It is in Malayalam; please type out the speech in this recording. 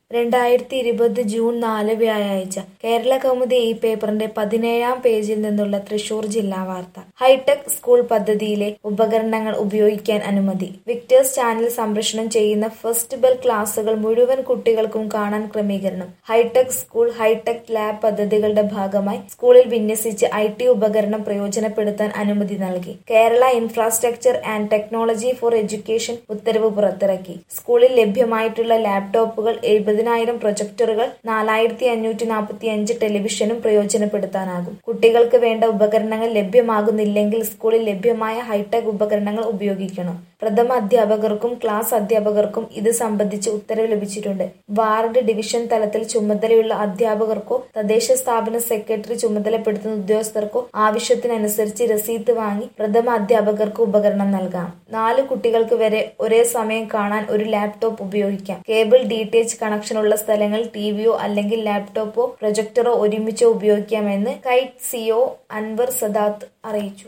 രണ്ടായിരത്തി ഇരുപത് ജൂൺ നാല് വ്യാഴാഴ്ച കേരള കൗമുദി ഈ പേപ്പറിന്റെ പതിനേഴാം പേജിൽ നിന്നുള്ള തൃശൂർ ജില്ലാ വാർത്ത ഹൈടെക് സ്കൂൾ പദ്ധതിയിലെ ഉപകരണങ്ങൾ ഉപയോഗിക്കാൻ അനുമതി വിക്ടേഴ്സ് ചാനൽ സംപ്രേഷണം ചെയ്യുന്ന ഫസ്റ്റ് ബെൽ ക്ലാസുകൾ മുഴുവൻ കുട്ടികൾക്കും കാണാൻ ക്രമീകരണം ഹൈടെക് സ്കൂൾ ഹൈടെക് ലാബ് പദ്ധതികളുടെ ഭാഗമായി സ്കൂളിൽ വിന്യസിച്ച് ഐ ടി ഉപകരണം പ്രയോജനപ്പെടുത്താൻ അനുമതി നൽകി Kerala infrastructure and technology for education ഉത്തരവ് പുറത്തിറക്കി സ്കൂളിൽ ലഭ്യമായിട്ടുള്ള ലാപ്ടോപ്പുകൾ എഴുപതിനായിരം പ്രൊജക്ടറുകൾ നാലായിരത്തി അഞ്ഞൂറ്റി നാൽപ്പത്തി അഞ്ച് ടെലിവിഷനും പ്രയോജനപ്പെടുത്താനാകും കുട്ടികൾക്ക് വേണ്ട ഉപകരണങ്ങൾ ലഭ്യമാകുന്നില്ലെങ്കിൽ സ്കൂളിൽ ലഭ്യമായ ഹൈടെക് ഉപകരണങ്ങൾ ഉപയോഗിക്കണം പ്രഥമ അധ്യാപകർക്കും ക്ലാസ് അധ്യാപകർക്കും ഇത് സംബന്ധിച്ച് ഉത്തരവ് ലഭിച്ചിട്ടുണ്ട് വാർഡ് ഡിവിഷൻ തലത്തിൽ ചുമതലയുള്ള അധ്യാപകർക്കോ തദ്ദേശ സ്ഥാപന സെക്രട്ടറി ചുമതലപ്പെടുത്തുന്ന ഉദ്യോഗസ്ഥർക്കോ ആവശ്യത്തിനനുസരിച്ച് രസീത് വാങ്ങി പ്രഥമ അധ്യാപകർക്ക് ഉപകരണം നൽകാം നാല് കുട്ടികൾക്ക് വരെ ഒരേ സമയം കാണാൻ ഒരു ലാപ്ടോപ്പ് ഉപയോഗിക്കാം കേബിൾ ഡി ടി എച്ച് കണക്ഷനുള്ള സ്ഥലങ്ങളിൽ ടിവിയോ അല്ലെങ്കിൽ ലാപ്ടോപ്പോ പ്രൊജക്ടറോ ഒരുമിച്ചോ ഉപയോഗിക്കാമെന്ന് കൈറ്റ് സിഒ അൻവർ സദാത്ത് അറിയിച്ചു